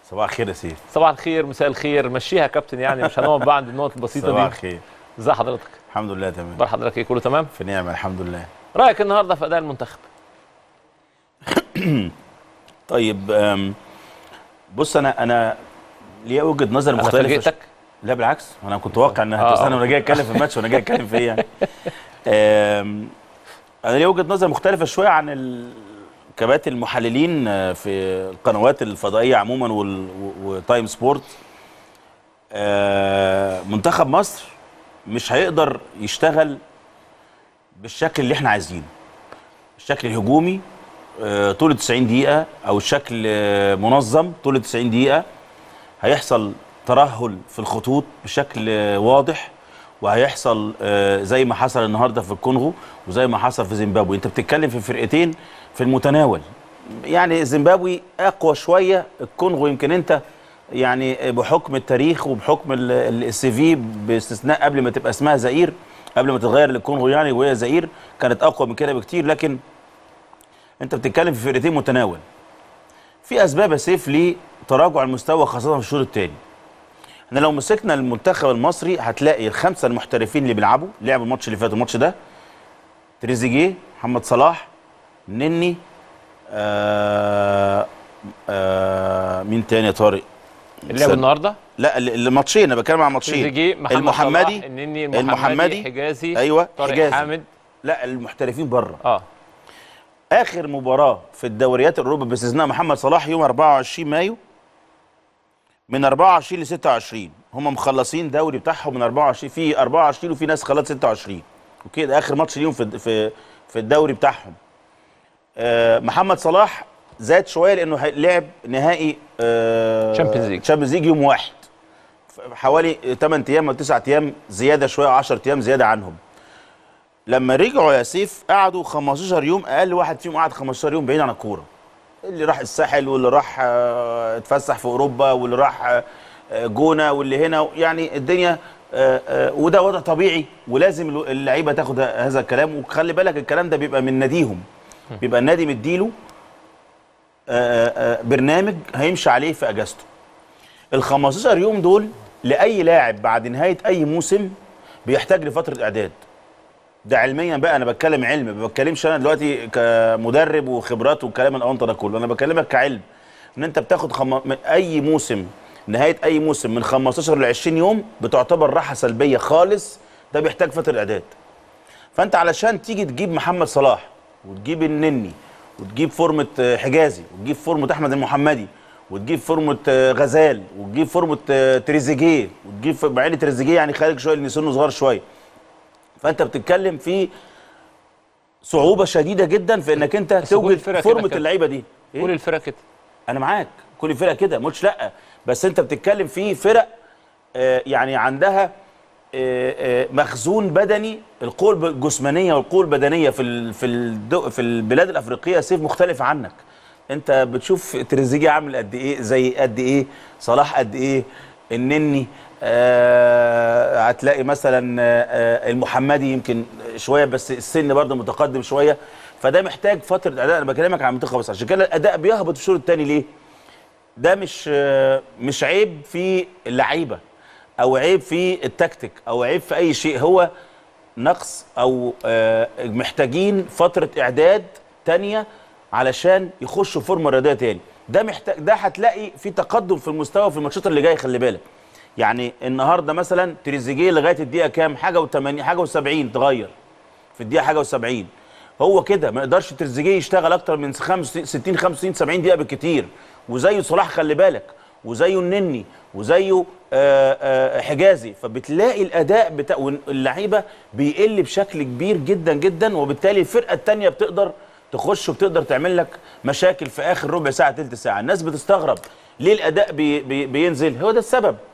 صباح الخير يا سيف صباح الخير مساء الخير مشيها يا كابتن يعني مش هنقعد بقى عند النقط البسيطه صباح دي الخير ازي حضرتك الحمد لله تمام اخبار حضرتك ايه كله تمام في نعمه الحمد لله رايك النهارده في اداء المنتخب طيب أم، بص انا انا ليا وجهه نظر انا مختلفه فاجئتك لا بالعكس انا كنت واقع ان آه. هتستنى وانا جاي اتكلم في الماتش وانا جاي اتكلم في ايه يعني أم، انا ليا وجهه نظر مختلفه شويه عن الكباتن المحللين آه، في القنوات الفضائيه عموما وال- و- وتايم سبورت آه، منتخب مصر مش هيقدر يشتغل بالشكل اللي احنا عايزينه الشكل الهجومي آه، طول 90 دقيقة أو الشكل آه، منظم طول 90 دقيقة هيحصل ترهل في الخطوط بشكل آه، واضح وهيحصل آه، زي ما حصل النهارده في الكونغو وزي ما حصل في زيمبابوي انت بتتكلم في فرقتين في المتناول يعني زيمبابوي اقوى شويه الكونغو يمكن انت يعني بحكم التاريخ وبحكم السي في باستثناء قبل ما تبقى اسمها زئير قبل ما تتغير للكونغو يعني وهي زئير كانت اقوى من كده بكتير لكن انت بتتكلم في فرقتين متناول في اسباب يا سيف لتراجع المستوى خاصه في الشوط الثاني احنا لو مسكنا المنتخب المصري هتلاقي الخمسه المحترفين اللي بيلعبوا لعبوا الماتش اللي فات والماتش ده تريزيجيه محمد صلاح نني آه آه مين تاني يا طارق اللعب استنى. النهارده لا ال- الماتشين انا بتكلم عن ماتشين تريزيجيه محمد المحمدي صلاح النني المحمدي, المحمدي حجازي ايوه طارق حجازي حامد لا المحترفين بره اه اخر مباراه في الدوريات الاوروبيه باستثناء محمد صلاح يوم 24 مايو من 24 ل 26 هم مخلصين دوري بتاعهم من 24 في 24 وفي ناس خلصت 26 اوكي ده اخر ماتش ليهم في في في الدوري بتاعهم آه محمد صلاح زاد شويه لانه هي- لعب نهائي آه Champions League. تشامبيونز ليج يوم واحد حوالي 8 ايام او 9 ايام زياده شويه 10 ايام زياده عنهم لما رجعوا يا سيف قعدوا 15 يوم اقل واحد فيهم قعد 15 يوم بعيد عن الكوره اللي راح الساحل واللي راح آه، اتفسح في اوروبا واللي راح آه، آه، جونه واللي هنا يعني الدنيا آه، آه، وده وضع طبيعي ولازم الو- اللعيبه تاخد ه- هذا الكلام وخلي بالك الكلام ده بيبقى من ناديهم بيبقى النادي مديله آه، آه، برنامج هيمشي عليه في اجازته ال 15 يوم دول لاي لاعب بعد نهايه اي موسم بيحتاج لفتره اعداد ده علميا بقى انا بتكلم علم ما بتكلمش انا دلوقتي كمدرب وخبرات والكلام الاونطه ده كله انا بكلمك كعلم ان انت بتاخد خم... من اي موسم نهايه اي موسم من 15 ل 20 يوم بتعتبر راحه سلبيه خالص ده بيحتاج فتره اعداد فانت علشان تيجي تجيب محمد صلاح وتجيب النني وتجيب فورمه آه، حجازي وتجيب فورمه احمد المحمدي وتجيب فورمه آه، غزال وتجيب فورمه آه، تريزيجيه وتجيب ف- مع ان تريزيجيه يعني خارج شويه لان سنه صغير شويه فانت بتتكلم في صعوبه شديده جدا في انك انت بس كل توجد الفرق كده فورمه كده. اللعيبه دي كل إيه؟ الفرق كده انا معاك كل الفرق كده مش لا بس انت بتتكلم في فرق آه، يعني عندها آه، آه، مخزون بدني القوه الجسمانيه والقوه البدنيه في ال- في الدو في البلاد الافريقيه سيف مختلف عنك انت بتشوف تريزيجيه عامل قد ايه زي قد ايه صلاح قد ايه النني آه هتلاقي مثلا آه آه، المحمدي يمكن شويه بس السن برضه متقدم شويه فده محتاج فتره اداء انا بكلمك عن المنتخب بس عشان كده الاداء بيهبط في الشوط الثاني ليه؟ ده مش آه، مش عيب في اللعيبه او عيب في التكتيك او عيب في اي شيء هو نقص او آه، محتاجين فتره اعداد تانية علشان يخشوا فورمه رياضيه تاني ده محتاج ده هتلاقي في تقدم في المستوى في الماتشات اللي جايه خلي بالك يعني النهارده مثلا تريزيجيه لغايه الدقيقه كام حاجه و80 حاجه و70 تغير في الدقيقه حاجه و70 هو كده ما يقدرش تريزيجيه يشتغل اكتر من 65 60 65 70 دقيقه بالكتير وزيه صلاح خلي بالك وزيه النني وزيه آه، آه، حجازي فبتلاقي الاداء بتاع اللعيبه بيقل بشكل كبير جدا جدا وبالتالي الفرقه الثانيه بتقدر تخش وبتقدر تعمل لك مشاكل في اخر ربع ساعه ثلث ساعه الناس بتستغرب ليه الاداء بي بي بينزل هو ده السبب